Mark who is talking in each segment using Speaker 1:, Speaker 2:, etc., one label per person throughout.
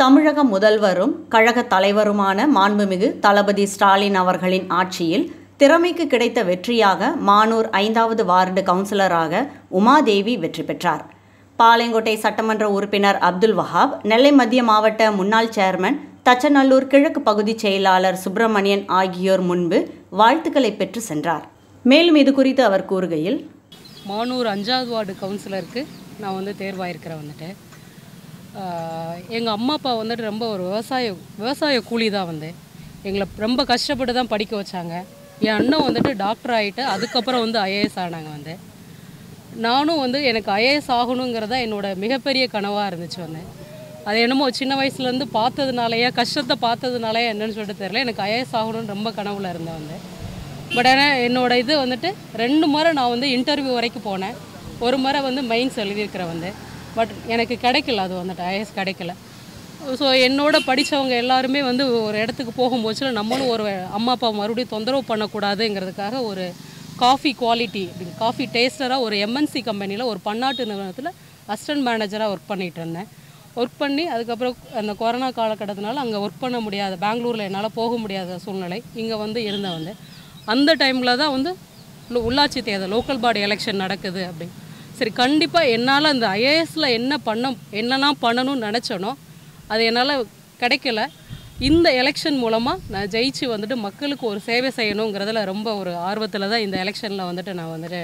Speaker 1: தமிழக முதல்வரும் கழக தலைவருமான மாண்புமிகு தளபதி ஸ்டாலின் அவர்களின் ஆட்சியில் திறமைக்கு கிடைத்த வெற்றியாக மானூர் ஐந்தாவது வார்டு கவுன்சிலராக உமாதேவி வெற்றி பெற்றார் பாளையங்கோட்டை சட்டமன்ற உறுப்பினர் அப்துல் வஹாப் நெல்லை மத்திய மாவட்ட முன்னாள் சேர்மன் தச்சநல்லூர் கிழக்கு பகுதி செயலாளர் சுப்பிரமணியன் ஆகியோர் முன்பு வாழ்த்துக்களை பெற்று சென்றார் மேலும் இது குறித்து அவர் கூறுகையில்
Speaker 2: மானூர் அஞ்சாவது வார்டு கவுன்சிலருக்கு நான் வந்து தேர்வாயிருக்கிறேன் வந்துட்டு எங்கள் அம்மா அப்பா வந்துட்டு ரொம்ப ஒரு விவசாய விவசாய கூலி தான் வந்து எங்களை ரொம்ப கஷ்டப்பட்டு தான் படிக்க வச்சாங்க என் அண்ணன் வந்துட்டு டாக்டர் ஆகிட்டு அதுக்கப்புறம் வந்து ஐஏஎஸ் ஆனாங்க வந்து நானும் வந்து எனக்கு ஐஏஎஸ் ஆகணுங்கிறதா என்னோட மிகப்பெரிய கனவாக இருந்துச்சு வந்து அது என்னமோ சின்ன வயசுலேருந்து பார்த்ததுனாலயா கஷ்டத்தை பார்த்ததுனாலயா என்னன்னு சொல்லிட்டு தெரியல எனக்கு ஐஏஎஸ் ஆகணும்னு ரொம்ப கனவுல இருந்தேன் வந்து பட் ஆனால் என்னோட இது வந்துட்டு ரெண்டு முறை நான் வந்து இன்டர்வியூ வரைக்கும் போனேன் ஒரு முறை வந்து மெயின்ஸ் எழுதியிருக்கிறேன் வந்து பட் எனக்கு கிடைக்கல அது வந்துட்டு ஐஏஎஸ் கிடைக்கல ஸோ என்னோட படித்தவங்க எல்லாருமே வந்து ஒரு இடத்துக்கு போகும்போது நம்மளும் ஒரு அம்மா அப்பா மறுபடியும் தொந்தரவு பண்ணக்கூடாதுங்கிறதுக்காக ஒரு காஃபி குவாலிட்டி அப்படின்னு காஃபி டேஸ்டராக ஒரு எம்என்சி கம்பெனியில் ஒரு பன்னாட்டு நிறுவனத்தில் அசிஸ்டன்ட் மேனேஜராக ஒர்க் பண்ணிகிட்டு இருந்தேன் ஒர்க் பண்ணி அதுக்கப்புறம் அந்த கொரோனா காலகட்டத்தினால அங்கே ஒர்க் பண்ண முடியாத பெங்களூரில் என்னால் போக முடியாத சூழ்நிலை இங்கே வந்து இருந்தேன் வந்து அந்த டைமில் தான் வந்து உள்ள- உள்ளாட்சி தேர்தல் லோக்கல் பாடி எலெக்ஷன் நடக்குது அப்படி சரி கண்டிப்பாக என்னால் அந்த ஐஏஎஸில் என்ன பண்ண என்னெல்லாம் பண்ணணும்னு நினச்சனோ அது என்னால் கிடைக்கல இந்த எலெக்ஷன் மூலமாக நான் ஜெயிச்சு வந்துட்டு மக்களுக்கு ஒரு சேவை செய்யணுங்கிறதுல ரொம்ப ஒரு ஆர்வத்தில் தான் இந்த எலெக்ஷனில் வந்துட்டு நான் வந்துட்டு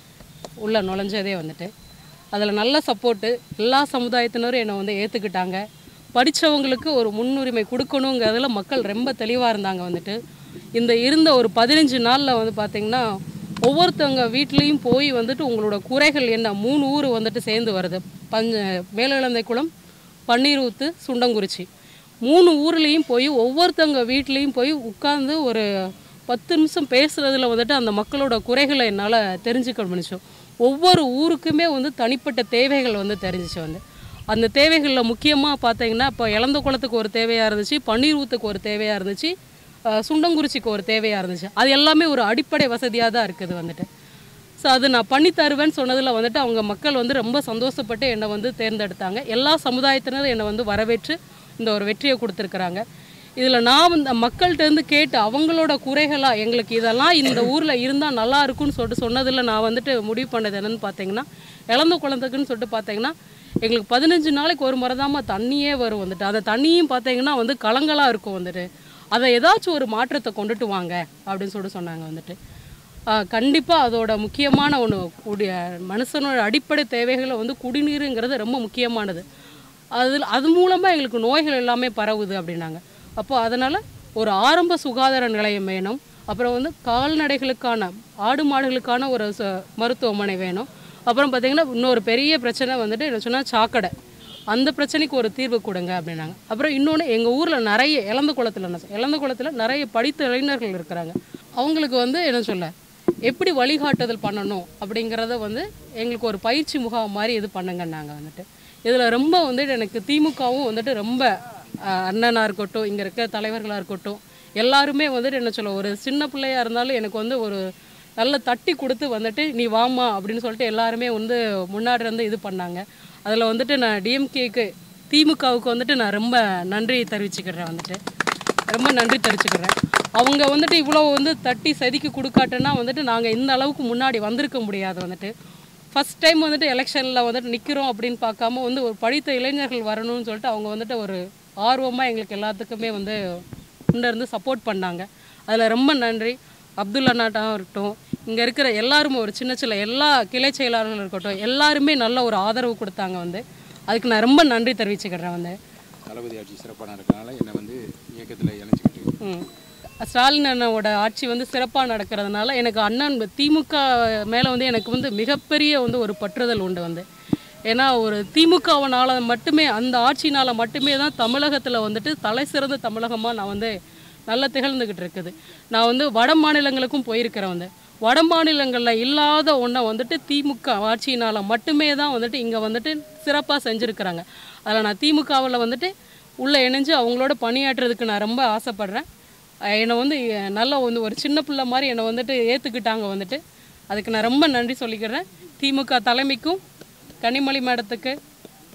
Speaker 2: உள்ளே நுழைஞ்சதே வந்துட்டு அதில் நல்ல சப்போர்ட்டு எல்லா சமுதாயத்தினரும் என்னை வந்து ஏற்றுக்கிட்டாங்க படித்தவங்களுக்கு ஒரு முன்னுரிமை கொடுக்கணுங்கிறதுல மக்கள் ரொம்ப தெளிவாக இருந்தாங்க வந்துட்டு இந்த இருந்த ஒரு பதினஞ்சு நாளில் வந்து பார்த்திங்கன்னா ஒவ்வொருத்தவங்க வீட்லேயும் போய் வந்துட்டு உங்களோட குறைகள் என்ன மூணு ஊர் வந்துட்டு சேர்ந்து வருது பஞ்ச மேலிழந்தை குளம் பன்னீரூத்து சுண்டங்குறிச்சி மூணு ஊர்லேயும் போய் ஒவ்வொருத்தவங்க வீட்லேயும் போய் உட்கார்ந்து ஒரு பத்து நிமிஷம் பேசுகிறதுல வந்துட்டு அந்த மக்களோட குறைகளை என்னால் தெரிஞ்சுக்க முடிச்சோம் ஒவ்வொரு ஊருக்குமே வந்து தனிப்பட்ட தேவைகள் வந்து தெரிஞ்சிச்சு வந்து அந்த தேவைகளில் முக்கியமாக பார்த்தீங்கன்னா இப்போ இளந்த குளத்துக்கு ஒரு தேவையாக இருந்துச்சு பன்னீர் ஊத்துக்கு ஒரு தேவையாக இருந்துச்சு அஹ் சுண்டங்குறிச்சிக்கு ஒரு தேவையாக இருந்துச்சு அது எல்லாமே ஒரு அடிப்படை வசதியாக தான் இருக்குது வந்துட்டு ஸோ அது நான் பண்ணி தருவேன்னு சொன்னதில் வந்துட்டு அவங்க மக்கள் வந்து ரொம்ப சந்தோஷப்பட்டு என்னை வந்து தேர்ந்தெடுத்தாங்க எல்லா சமுதாயத்தினரும் என்னை வந்து வரவேற்று இந்த ஒரு வெற்றியை கொடுத்துருக்குறாங்க இதில் நான் வந்து மக்கள்கிட்டேருந்து கேட்டு அவங்களோட குறைகளாக எங்களுக்கு இதெல்லாம் இந்த ஊரில் இருந்தால் நல்லா இருக்கும்னு சொல்லிட்டு சொன்னதில் நான் வந்துட்டு முடிவு பண்ணது என்னன்னு பார்த்தீங்கன்னா இளந்த குழந்தைக்குன்னு சொல்லிட்டு பார்த்தீங்கன்னா எங்களுக்கு பதினஞ்சு நாளைக்கு ஒரு முறை தாம்மா தண்ணியே வரும் வந்துட்டு அந்த தண்ணியும் பார்த்தீங்கன்னா வந்து கலங்கலாக இருக்கும் வந்துட்டு அதை ஏதாச்சும் ஒரு மாற்றத்தை கொண்டுட்டு வாங்க அப்படின்னு சொல்லிட்டு சொன்னாங்க வந்துட்டு கண்டிப்பாக அதோட முக்கியமான ஒன்று கூடிய மனுஷனோட அடிப்படை தேவைகளை வந்து குடிநீருங்கிறது ரொம்ப முக்கியமானது அதில் அது மூலமாக எங்களுக்கு நோய்கள் எல்லாமே பரவுது அப்படின்னாங்க அப்போ அதனால் ஒரு ஆரம்ப சுகாதார நிலையம் வேணும் அப்புறம் வந்து கால்நடைகளுக்கான ஆடு மாடுகளுக்கான ஒரு ச- மருத்துவமனை வேணும் அப்புறம் பார்த்திங்கன்னா இன்னொரு பெரிய பிரச்சனை வந்துட்டு என்ன சொன்னால் சாக்கடை அந்த பிரச்சனைக்கு ஒரு தீர்வு கொடுங்க அப்படின்னாங்க அப்புறம் இன்னொன்று எங்கள் ஊரில் நிறைய இளந்த குளத்தில் இளந்த குளத்தில் நிறைய படித்த இளைஞர்கள் இருக்கிறாங்க அவங்களுக்கு வந்து என்ன சொல்ல எப்படி வழிகாட்டுதல் பண்ணணும் அப்படிங்கிறத வந்து எங்களுக்கு ஒரு பயிற்சி முகாம் மாதிரி இது பண்ணுங்கன்னாங்க வந்துட்டு இதில் ரொம்ப வந்துட்டு எனக்கு திமுகவும் வந்துட்டு ரொம்ப அஹ், அண்ணனா இருக்கட்டும் இங்கே இருக்க தலைவர்களாக இருக்கட்டும் எல்லாருமே வந்துட்டு என்ன சொல்ல ஒரு சின்ன பிள்ளையா இருந்தாலும் எனக்கு வந்து ஒரு நல்ல தட்டி கொடுத்து வந்துட்டு நீ வாமா அப்படின்னு சொல்லிட்டு எல்லாருமே வந்து முன்னாடி இருந்து இது பண்ணாங்க அதில் வந்துட்டு நான் டிஎம்கேக்கு திமுகவுக்கு வந்துட்டு நான் ரொம்ப நன்றி தெரிவிச்சுக்கிறேன் வந்துட்டு ரொம்ப நன்றி தெரிவிச்சுக்கிறேன் அவங்க வந்துட்டு இவ்வளோ வந்து தட்டி செதுக்கி கொடுக்காட்டுன்னா வந்துட்டு நாங்கள் இந்த அளவுக்கு முன்னாடி வந்திருக்க முடியாது வந்துட்டு ஃபர்ஸ்ட் டைம் வந்துட்டு எலெக்ஷனில் வந்துட்டு நிற்கிறோம் அப்படின்னு பார்க்காம வந்து ஒரு படித்த இளைஞர்கள் வரணும்னு சொல்லிட்டு அவங்க வந்துட்டு ஒரு ஆர்வமாக எங்களுக்கு எல்லாத்துக்குமே வந்து முன்ன இருந்து சப்போர்ட் பண்ணாங்க அதில் ரொம்ப நன்றி அப்துல் அண்ணாட்டாக இருக்கட்டும் இங்கே இருக்கிற எல்லாருமே ஒரு சின்ன சின்ன எல்லா கிளை செயலாளர்கள் இருக்கட்டும் எல்லாருமே நல்ல ஒரு ஆதரவு கொடுத்தாங்க வந்து அதுக்கு நான் ரொம்ப நன்றி தெரிவிச்சுக்கிறேன் வந்து
Speaker 3: தளபதி ஆட்சி சிறப்பாக நடக்கிறனால என்னை வந்து இயக்கத்தில் இணைச்சிக்கிட்டு
Speaker 2: ம். ஸ்டாலின் அண்ணனோட ஆட்சி வந்து சிறப்பாக நடக்கிறதுனால எனக்கு அண்ணன் திமுக மேலே வந்து எனக்கு வந்து மிகப்பெரிய வந்து ஒரு பற்றுதல் உண்டு வந்து ஏன்னா ஒரு திமுகவனால மட்டுமே அந்த ஆட்சினால் மட்டுமே தான் தமிழகத்தில் வந்துட்டு தலை சிறந்த தமிழகமாக நான் வந்து நல்லா திகழ்ந்துக்கிட்டு இருக்குது நான் வந்து வட மாநிலங்களுக்கும் போயிருக்கிறேன் வந்து வட மாநிலங்களில் இல்லாத ஒன்றை வந்துட்டு திமுக ஆட்சியினால் மட்டுமே தான் வந்துட்டு இங்கே வந்துட்டு சிறப்பாக செஞ்சுருக்கிறாங்க அதில் நான் திமுகவில் வந்துட்டு உள்ளே இணைஞ்சு அவங்களோட பணியாற்றுறதுக்கு நான் ரொம்ப ஆசைப்பட்றேன் அஹ் என்னை வந்து அஹ், நல்ல வந்து ஒரு சின்ன பிள்ளை மாதிரி என்னை வந்துட்டு ஏற்றுக்கிட்டாங்க வந்துட்டு அதுக்கு நான் ரொம்ப நன்றி சொல்லிக்கிறேன் திமுக தலைமைக்கும் கனிமொழி மேடத்துக்கு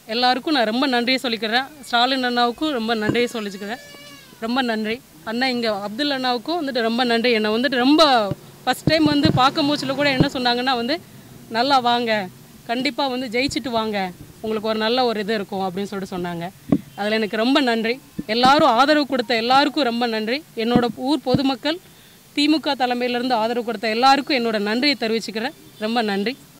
Speaker 2: எல்லாருக்கும் நான் ரொம்ப நன்றியை சொல்லிக்கிறேன் ஸ்டாலின் அண்ணாவுக்கும் ரொம்ப நன்றியை சொல்லிச்சுக்கிறேன் ரொம்ப நன்றி அண்ணா இங்கே அப்துல் அண்ணாவுக்கும் வந்துட்டு ரொம்ப நன்றி என்னை வந்துட்டு ரொம்ப ஃபஸ்ட் டைம் வந்து பார்க்கும் மூச்சில் கூட என்ன சொன்னாங்கன்னா வந்து நல்லா வாங்க கண்டிப்பாக வந்து ஜெயிச்சுட்டு வாங்க உங்களுக்கு ஒரு நல்ல ஒரு இது இருக்கும் அப்படின்னு சொல்லிட்டு சொன்னாங்க அதில் எனக்கு ரொம்ப நன்றி எல்லாரும் ஆதரவு கொடுத்த எல்லாருக்கும் ரொம்ப நன்றி என்னோட ஊர் பொதுமக்கள் திமுக தலைமையிலேருந்து ஆதரவு கொடுத்த எல்லாருக்கும் என்னோட நன்றியை தெரிவிச்சுக்கிறேன் ரொம்ப நன்றி